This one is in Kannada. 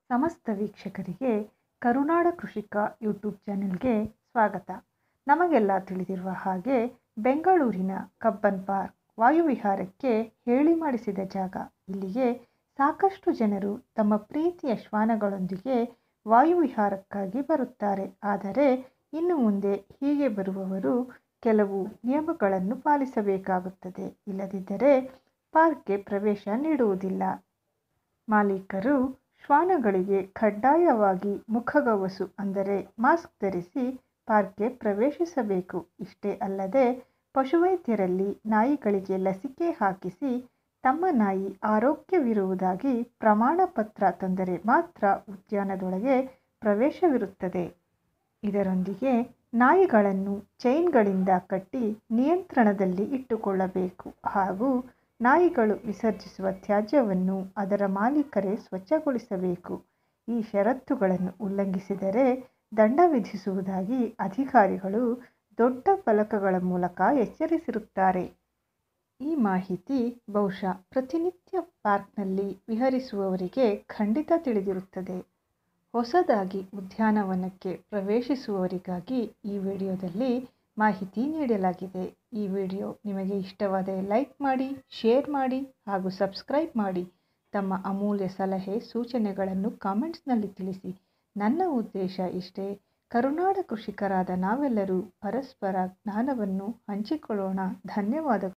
ಸಮಸ್ತ ವೀಕ್ಷಕರಿಗೆ ಕರುನಾಡ ಕೃಷಿಕ ಯೂಟ್ಯೂಬ್ ಚಾನೆಲ್ಗೆ ಸ್ವಾಗತ ನಮಗೆಲ್ಲ ತಿಳಿದಿರುವ ಹಾಗೆ ಬೆಂಗಳೂರಿನ ಕಬ್ಬನ್ ಪಾರ್ಕ್ ವಾಯುವಿಹಾರಕ್ಕೆ ಹೇಳಿ ಮಾಡಿಸಿದ ಜಾಗ ಇಲ್ಲಿಗೆ ಸಾಕಷ್ಟು ಜನರು ತಮ್ಮ ಪ್ರೀತಿಯ ಶ್ವಾನಗಳೊಂದಿಗೆ ವಾಯುವಿಹಾರಕ್ಕಾಗಿ ಬರುತ್ತಾರೆ ಆದರೆ ಇನ್ನು ಮುಂದೆ ಹೀಗೆ ಬರುವವರು ಕೆಲವು ನಿಯಮಗಳನ್ನು ಪಾಲಿಸಬೇಕಾಗುತ್ತದೆ ಇಲ್ಲದಿದ್ದರೆ ಪಾರ್ಕ್ಗೆ ಪ್ರವೇಶ ನೀಡುವುದಿಲ್ಲ ಮಾಲೀಕರು ಶ್ವಾನಗಳಿಗೆ ಕಡ್ಡಾಯವಾಗಿ ಮುಖಗವಸು ಅಂದರೆ ಮಾಸ್ಕ್ ಧರಿಸಿ ಪಾರ್ಕ್ಗೆ ಪ್ರವೇಶಿಸಬೇಕು ಇಷ್ಟೇ ಅಲ್ಲದೆ ಪಶುವೈದ್ಯರಲ್ಲಿ ನಾಯಿಗಳಿಗೆ ಲಸಿಕೆ ಹಾಕಿಸಿ ತಮ್ಮ ನಾಯಿ ಆರೋಗ್ಯವಿರುವುದಾಗಿ ಪ್ರಮಾಣ ಪತ್ರ ತಂದರೆ ಮಾತ್ರ ಉದ್ಯಾನದೊಳಗೆ ಪ್ರವೇಶವಿರುತ್ತದೆ ಇದರೊಂದಿಗೆ ನಾಯಿಗಳನ್ನು ಚೈನ್ಗಳಿಂದ ಕಟ್ಟಿ ನಿಯಂತ್ರಣದಲ್ಲಿ ಇಟ್ಟುಕೊಳ್ಳಬೇಕು ಹಾಗೂ ನಾಯಿಗಳು ವಿಸರ್ಜಿಸುವ ತ್ಯಾಜ್ಯವನ್ನು ಅದರ ಮಾಲೀಕರೇ ಸ್ವಚ್ಛಗೊಳಿಸಬೇಕು ಈ ಷರತ್ತುಗಳನ್ನು ಉಲ್ಲಂಘಿಸಿದರೆ ದಂಡ ವಿಧಿಸುವುದಾಗಿ ಅಧಿಕಾರಿಗಳು ದೊಡ್ಡ ಫಲಕಗಳ ಮೂಲಕ ಎಚ್ಚರಿಸಿರುತ್ತಾರೆ ಈ ಮಾಹಿತಿ ಬಹುಶಃ ಪ್ರತಿನಿತ್ಯ ಪಾರ್ಕ್ನಲ್ಲಿ ವಿಹರಿಸುವವರಿಗೆ ಖಂಡಿತ ತಿಳಿದಿರುತ್ತದೆ ಹೊಸದಾಗಿ ಉದ್ಯಾನವನಕ್ಕೆ ಪ್ರವೇಶಿಸುವವರಿಗಾಗಿ ಈ ವಿಡಿಯೋದಲ್ಲಿ ಮಾಹಿತಿ ನೀಡಲಾಗಿದೆ ಈ ವಿಡಿಯೋ ನಿಮಗೆ ಇಷ್ಟವಾದರೆ ಲೈಕ್ ಮಾಡಿ ಶೇರ್ ಮಾಡಿ ಹಾಗೂ ಸಬ್ಸ್ಕ್ರೈಬ್ ಮಾಡಿ ತಮ್ಮ ಅಮೂಲ್ಯ ಸಲಹೆ ಸೂಚನೆಗಳನ್ನು ಕಾಮೆಂಟ್ಸ್ನಲ್ಲಿ ತಿಳಿಸಿ ನನ್ನ ಉದ್ದೇಶ ಇಷ್ಟೇ ಕರುನಾಡ ಕೃಷಿಕರಾದ ನಾವೆಲ್ಲರೂ ಪರಸ್ಪರ ಜ್ಞಾನವನ್ನು ಹಂಚಿಕೊಳ್ಳೋಣ ಧನ್ಯವಾದಗಳು